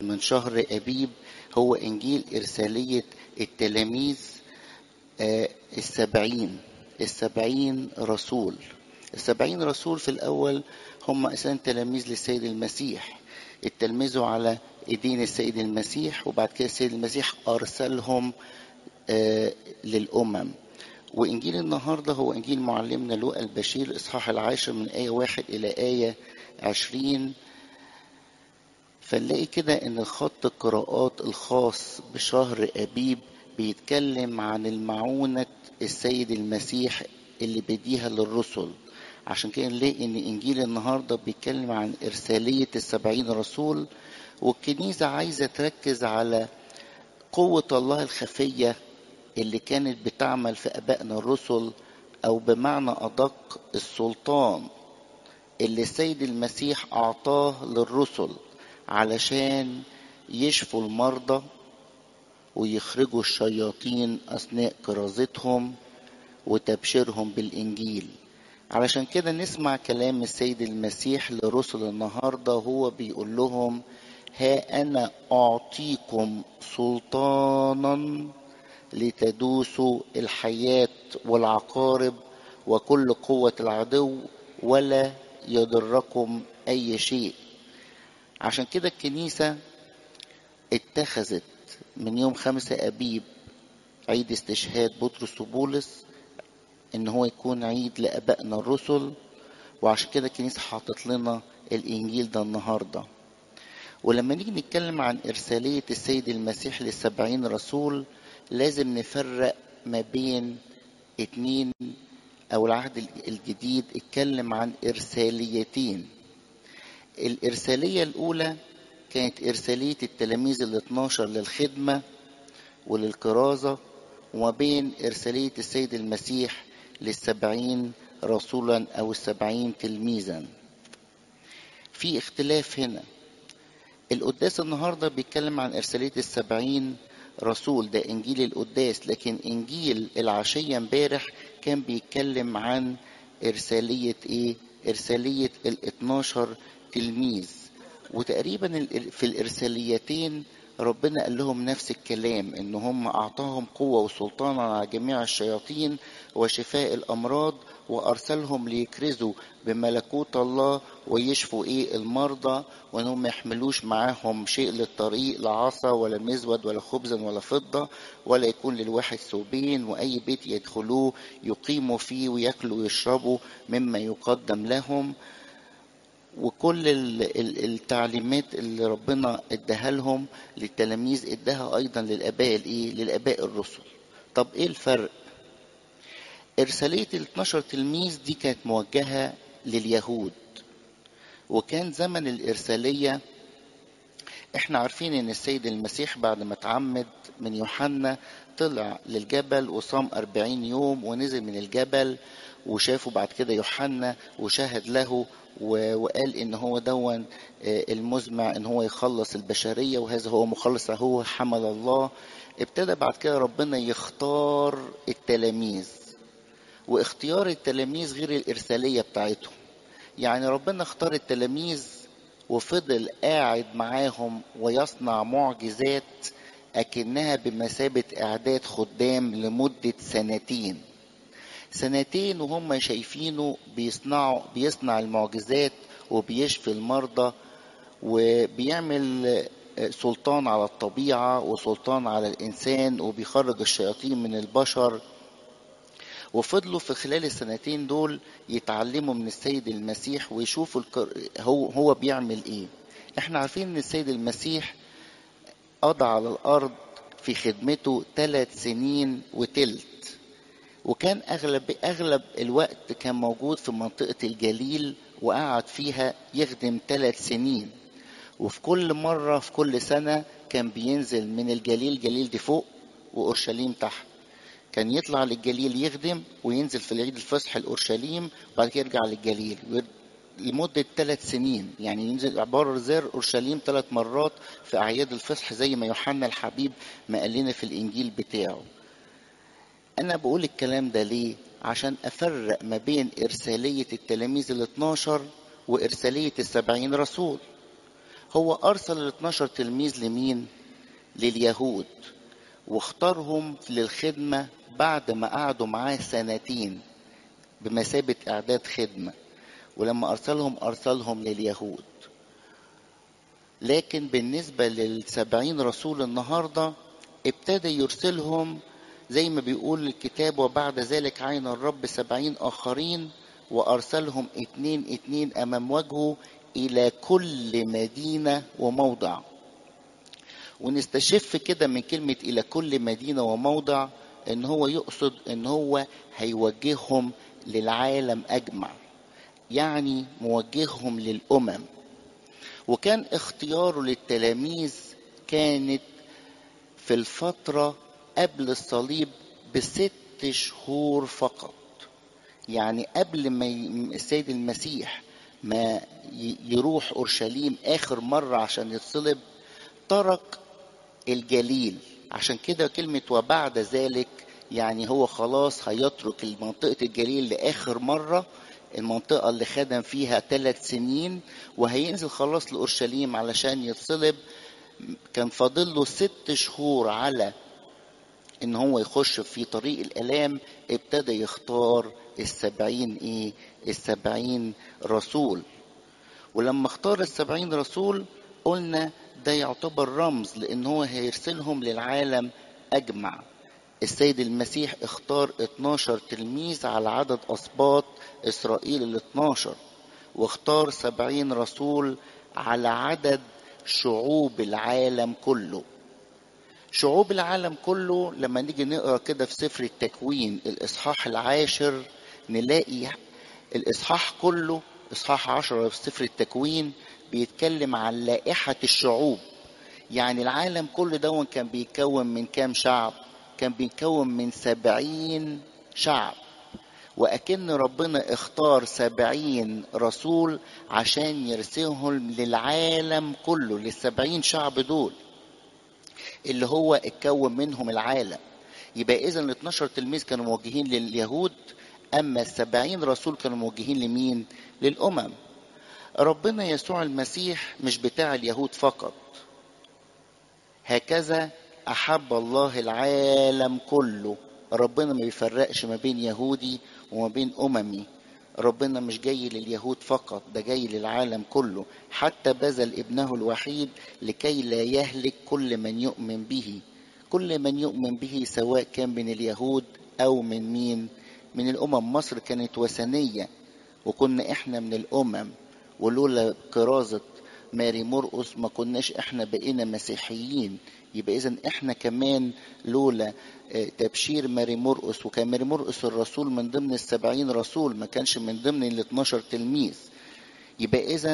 من شهر أبيب هو إنجيل إرسالية التلاميذ آه، السبعين السبعين رسول السبعين رسول في الأول هم أساسا تلاميذ للسيد المسيح اتلمذوا على ايدين السيد المسيح وبعد كده السيد المسيح ارسلهم آه، للامم وانجيل النهارده هو انجيل معلمنا لوقا البشير الاصحاح العاشر من ايه واحد الى ايه عشرين فنلاقي كده ان خط القراءات الخاص بشهر ابيب بيتكلم عن المعونة السيد المسيح اللي بيديها للرسل عشان كده نلاقي ان انجيل النهارده بيتكلم عن ارساليه السبعين رسول والكنيسه عايزه تركز على قوه الله الخفيه اللي كانت بتعمل في ابائنا الرسل او بمعنى ادق السلطان اللي السيد المسيح اعطاه للرسل علشان يشفوا المرضى ويخرجوا الشياطين اثناء كرازتهم وتبشيرهم بالانجيل علشان كده نسمع كلام السيد المسيح لرسل النهارده هو بيقول لهم ها انا اعطيكم سلطانا لتدوسوا الحياه والعقارب وكل قوه العدو ولا يضركم اي شيء عشان كده الكنيسه اتخذت من يوم خمسة أبيب عيد استشهاد بطرس وبولس ان هو يكون عيد لابائنا الرسل وعشان كده الكنيسه حاطط لنا الانجيل ده النهارده ولما نيجي نتكلم عن ارساليه السيد المسيح للسبعين رسول لازم نفرق ما بين اتنين او العهد الجديد اتكلم عن ارساليتين الارساليه الاولى كانت ارساليه التلاميذ ال 12 للخدمه وللكرازه وما بين ارساليه السيد المسيح للسبعين رسولا أو السبعين تلميذا في اختلاف هنا القداس النهاردة بيتكلم عن إرسالية السبعين رسول ده إنجيل القداس لكن إنجيل العشية امبارح كان بيتكلم عن إرسالية إيه؟ إرسالية ال 12 تلميذ وتقريبا في الإرساليتين ربنا قال لهم نفس الكلام ان هم اعطاهم قوة وسلطانا على جميع الشياطين وشفاء الامراض وارسلهم ليكرزوا بملكوت الله ويشفوا ايه المرضى وانهم ما يحملوش معاهم شيء للطريق لا عصا ولا مزود ولا خبزا ولا فضة ولا يكون للواحد ثوبين واي بيت يدخلوه يقيموا فيه وياكلوا ويشربوا مما يقدم لهم وكل التعليمات اللي ربنا اداها لهم للتلاميذ اداها ايضا للاباء الايه للاباء الرسل طب ايه الفرق ارساليه ال 12 تلميذ دي كانت موجهه لليهود وكان زمن الارساليه احنا عارفين ان السيد المسيح بعد ما اتعمد من يوحنا طلع للجبل وصام أربعين يوم ونزل من الجبل وشافه بعد كده يوحنا وشاهد له وقال ان هو دون المزمع ان هو يخلص البشريه وهذا هو مخلص هو حمل الله ابتدى بعد كده ربنا يختار التلاميذ واختيار التلاميذ غير الارساليه بتاعتهم يعني ربنا اختار التلاميذ وفضل قاعد معاهم ويصنع معجزات اكنها بمثابه اعداد خدام لمده سنتين سنتين وهم شايفينه بيصنعوا بيصنع المعجزات وبيشفي المرضى وبيعمل سلطان على الطبيعة وسلطان على الإنسان وبيخرج الشياطين من البشر وفضلوا في خلال السنتين دول يتعلموا من السيد المسيح ويشوفوا هو هو بيعمل ايه احنا عارفين ان السيد المسيح قضى على الارض في خدمته ثلاث سنين وتلت وكان اغلب اغلب الوقت كان موجود في منطقه الجليل وقعد فيها يخدم ثلاث سنين وفي كل مره في كل سنه كان بينزل من الجليل جليل دي فوق واورشليم تحت كان يطلع للجليل يخدم وينزل في العيد الفصح الاورشليم وبعد كده يرجع للجليل لمدة ثلاث سنين يعني ينزل عبارة زار أورشليم ثلاث مرات في أعياد الفصح زي ما يوحنا الحبيب ما قال لنا في الإنجيل بتاعه أنا بقول الكلام ده ليه؟ عشان أفرق ما بين إرسالية التلاميذ ال 12 وإرسالية السبعين رسول هو أرسل ال 12 تلميذ لمين؟ لليهود واختارهم للخدمة بعد ما قعدوا معاه سنتين بمثابة إعداد خدمة ولما أرسلهم أرسلهم لليهود لكن بالنسبة للسبعين رسول النهاردة ابتدى يرسلهم زي ما بيقول الكتاب وبعد ذلك عين الرب سبعين آخرين وأرسلهم اتنين اتنين أمام وجهه إلى كل مدينة وموضع ونستشف كده من كلمة إلى كل مدينة وموضع إن هو يقصد إن هو هيوجههم للعالم أجمع يعني موجههم للأمم وكان اختياره للتلاميذ كانت في الفترة قبل الصليب بست شهور فقط يعني قبل ما السيد المسيح ما يروح أورشليم آخر مرة عشان يتصلب ترك الجليل عشان كده كلمة وبعد ذلك يعني هو خلاص هيترك منطقة الجليل لآخر مرة المنطقة اللي خدم فيها ثلاث سنين وهينزل خلاص لأورشليم علشان يتصلب كان فاضل له ست شهور على ان هو يخش في طريق الالام ابتدى يختار السبعين ايه السبعين رسول ولما اختار السبعين رسول قلنا ده يعتبر رمز لان هو هيرسلهم للعالم اجمع السيد المسيح اختار 12 تلميذ على عدد اسباط اسرائيل ال 12 واختار 70 رسول على عدد شعوب العالم كله شعوب العالم كله لما نيجي نقرا كده في سفر التكوين الاصحاح العاشر نلاقي الاصحاح كله اصحاح عشرة في سفر التكوين بيتكلم عن لائحة الشعوب يعني العالم كله دون كان بيتكون من كام شعب كان بيتكون من سبعين شعب وأكن ربنا اختار سبعين رسول عشان يرسلهم للعالم كله للسبعين شعب دول اللي هو اتكون منهم العالم يبقى إذا ال 12 تلميذ كانوا موجهين لليهود أما السبعين رسول كانوا موجهين لمين؟ للأمم ربنا يسوع المسيح مش بتاع اليهود فقط هكذا أحب الله العالم كله ربنا ما بيفرقش ما بين يهودي وما بين أممي ربنا مش جاي لليهود فقط ده جاي للعالم كله حتى بذل ابنه الوحيد لكي لا يهلك كل من يؤمن به كل من يؤمن به سواء كان من اليهود أو من مين من الأمم مصر كانت وثنية وكنا إحنا من الأمم ولولا كرازة ماري مرقس ما كناش احنا بقينا مسيحيين يبقى اذا احنا كمان لولا تبشير ماري مرقس وكان ماري مرقس الرسول من ضمن السبعين رسول ما كانش من ضمن ال 12 تلميذ يبقى اذا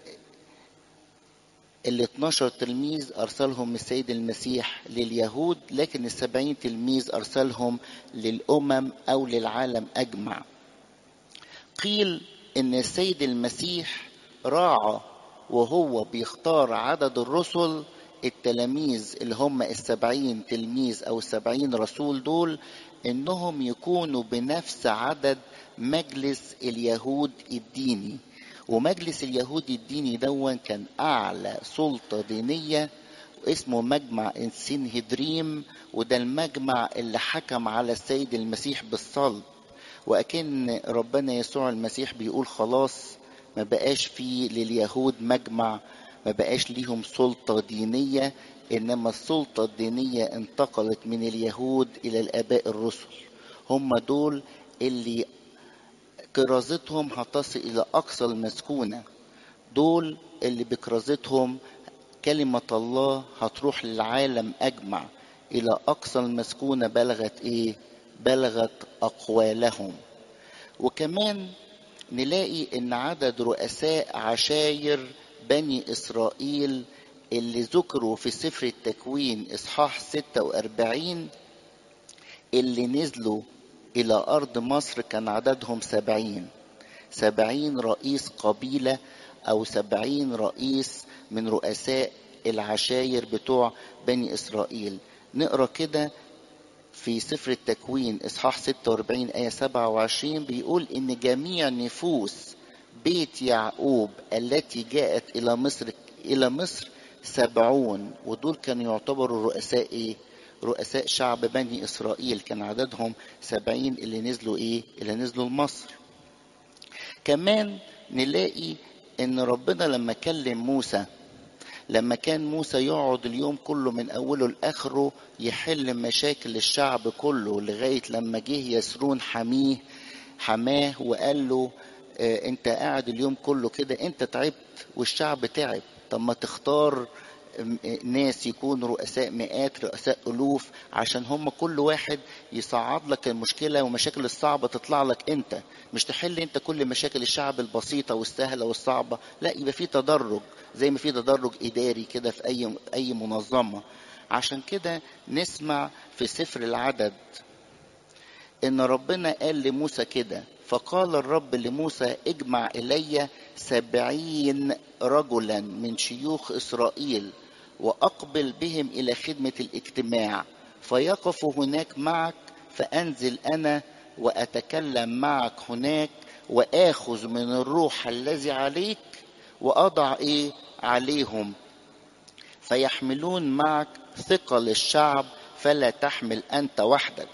ال 12 تلميذ ارسلهم السيد المسيح لليهود لكن السبعين تلميذ ارسلهم للامم او للعالم اجمع قيل ان السيد المسيح راعى وهو بيختار عدد الرسل التلاميذ اللي هم السبعين تلميذ أو السبعين رسول دول إنهم يكونوا بنفس عدد مجلس اليهود الديني ومجلس اليهود الديني دون كان أعلى سلطة دينية اسمه مجمع السنهدريم وده المجمع اللي حكم على السيد المسيح بالصلب وأكن ربنا يسوع المسيح بيقول خلاص ما بقاش في لليهود مجمع ما بقاش ليهم سلطة دينية إنما السلطة الدينية انتقلت من اليهود إلى الآباء الرسل هم دول اللي كرازتهم هتصل إلى أقصى المسكونة دول اللي بكرازتهم كلمة الله هتروح للعالم أجمع إلى أقصى المسكونة بلغت إيه؟ بلغت أقوالهم وكمان نلاقي ان عدد رؤساء عشاير بني اسرائيل اللي ذكروا في سفر التكوين اصحاح 46 اللي نزلوا الى ارض مصر كان عددهم سبعين سبعين رئيس قبيلة او سبعين رئيس من رؤساء العشاير بتوع بني اسرائيل نقرا كده في سفر التكوين اصحاح 46 ايه 27 بيقول ان جميع نفوس بيت يعقوب التي جاءت الى مصر إلى مصر سبعون ودول كانوا يعتبروا رؤساء إيه؟ رؤساء شعب بني إسرائيل كان عددهم سبعين اللي نزلوا إيه؟ اللي نزلوا لمصر كمان نلاقي إن ربنا لما كلم موسى لما كان موسى يقعد اليوم كله من أوله لآخره يحل مشاكل الشعب كله لغاية لما جه يسرون حميه حماه وقال له آه انت قاعد اليوم كله كده انت تعبت والشعب تعب طب ما تختار ناس يكونوا رؤساء مئات رؤساء ألوف عشان هم كل واحد يصعد لك المشكلة ومشاكل الصعبة تطلع لك أنت مش تحل أنت كل مشاكل الشعب البسيطة والسهلة والصعبة لا يبقى في تدرج زي ما في تدرج إداري كده في أي أي منظمة عشان كده نسمع في سفر العدد إن ربنا قال لموسى كده فقال الرب لموسى اجمع إلي سبعين رجلا من شيوخ إسرائيل وأقبل بهم إلى خدمة الاجتماع فيقفوا هناك معك فأنزل أنا وأتكلم معك هناك وآخذ من الروح الذي عليك وأضع إيه عليهم فيحملون معك ثقل الشعب فلا تحمل أنت وحدك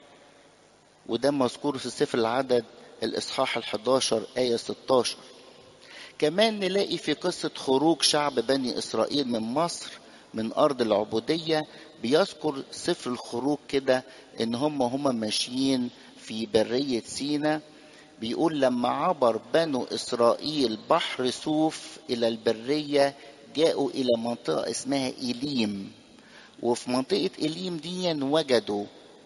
وده مذكور في سفر العدد الإصحاح ال11 آية 16 كمان نلاقي في قصة خروج شعب بني إسرائيل من مصر من أرض العبودية بيذكر سفر الخروج كده إن هم هم ماشيين في برية سينا بيقول لما عبر بنو إسرائيل بحر سوف إلى البرية جاءوا إلى منطقة اسمها إيليم وفي منطقة إيليم دي وجدوا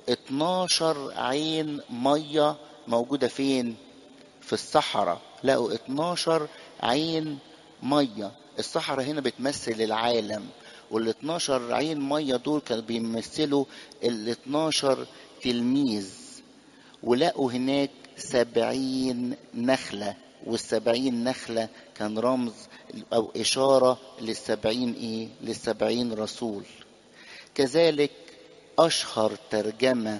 12 عين مية موجودة فين؟ في الصحراء لقوا 12 عين مية الصحراء هنا بتمثل العالم وال 12 عين مية دول كانوا بيمثلوا ال 12 تلميذ ولقوا هناك سبعين نخلة والسبعين نخلة كان رمز أو إشارة للسبعين إيه؟ للسبعين رسول كذلك أشهر ترجمة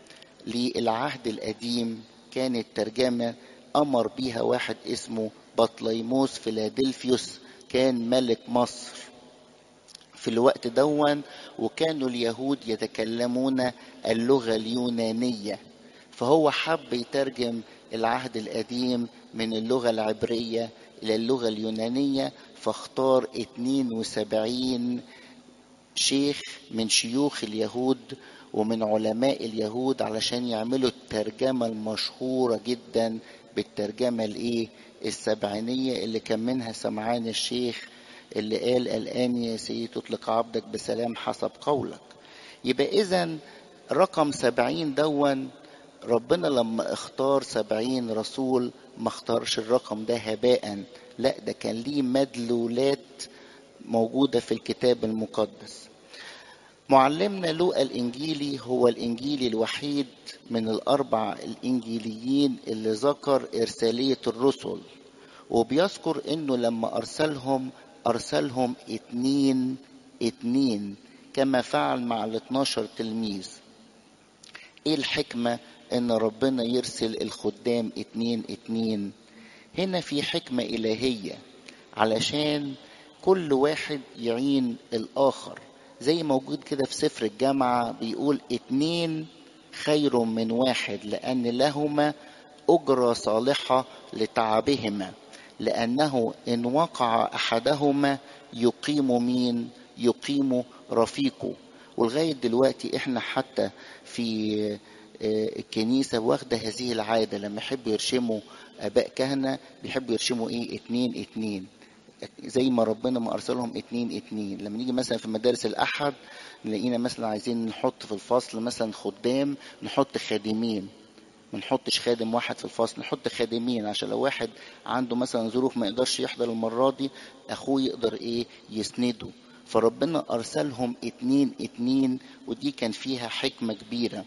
للعهد القديم كانت ترجمة أمر بيها واحد اسمه بطليموس فيلادلفيوس كان ملك مصر في الوقت دون وكانوا اليهود يتكلمون اللغة اليونانية فهو حب يترجم العهد القديم من اللغة العبرية إلى اللغة اليونانية فاختار 72 شيخ من شيوخ اليهود ومن علماء اليهود علشان يعملوا الترجمة المشهورة جدا بالترجمة الايه السبعينية اللي كان منها سمعان الشيخ اللي قال الآن يا سيدي تطلق عبدك بسلام حسب قولك يبقى إذا رقم سبعين دون ربنا لما اختار سبعين رسول ما اختارش الرقم ده هباء لا ده كان ليه مدلولات موجودة في الكتاب المقدس معلمنا لوقا الإنجيلي هو الإنجيلي الوحيد من الأربع الإنجيليين اللي ذكر إرسالية الرسل وبيذكر إنه لما أرسلهم أرسلهم اتنين اتنين كما فعل مع ال 12 تلميذ إيه الحكمة إن ربنا يرسل الخدام اتنين اتنين هنا في حكمة إلهية علشان كل واحد يعين الآخر زي موجود كده في سفر الجامعة بيقول اتنين خير من واحد لأن لهما أجرة صالحة لتعبهما لأنه إن وقع أحدهما يقيم مين يقيم رفيقه ولغاية دلوقتي إحنا حتى في الكنيسة واخدة هذه العادة لما يحبوا يرشموا آباء كهنة بيحبوا يرشموا إيه اتنين اتنين زي ما ربنا ما ارسلهم اتنين اتنين لما نيجي مثلا في مدارس الاحد نلاقينا مثلا عايزين نحط في الفصل مثلا خدام نحط خادمين ما نحطش خادم واحد في الفصل نحط خادمين عشان لو واحد عنده مثلا ظروف ما يقدرش يحضر المرة دي اخوه يقدر ايه يسنده فربنا ارسلهم اتنين اتنين ودي كان فيها حكمة كبيرة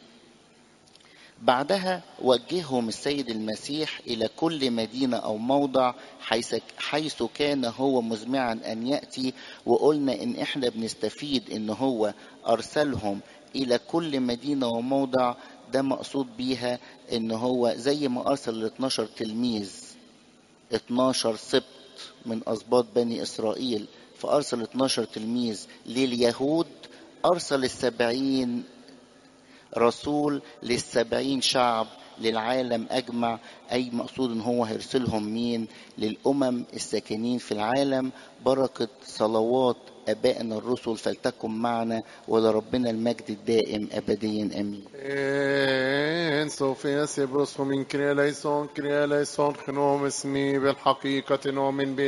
بعدها وجههم السيد المسيح إلى كل مدينة أو موضع حيث, حيث كان هو مزمعا أن يأتي وقلنا إن إحنا بنستفيد إن هو أرسلهم إلى كل مدينة وموضع ده مقصود بيها إن هو زي ما أرسل ال 12 تلميذ 12 سبط من أسباط بني إسرائيل فأرسل 12 تلميذ لليهود أرسل السبعين رسول للسبعين شعب للعالم أجمع أي مقصود إن هو هيرسلهم مين للأمم الساكنين في العالم بركة صلوات أبائنا الرسل فلتكن معنا ولربنا المجد الدائم أبديا آمين إن سوفيا سيبرسهم من كريا ليسون كريا ليسون خنوم اسمي بالحقيقة نؤمن به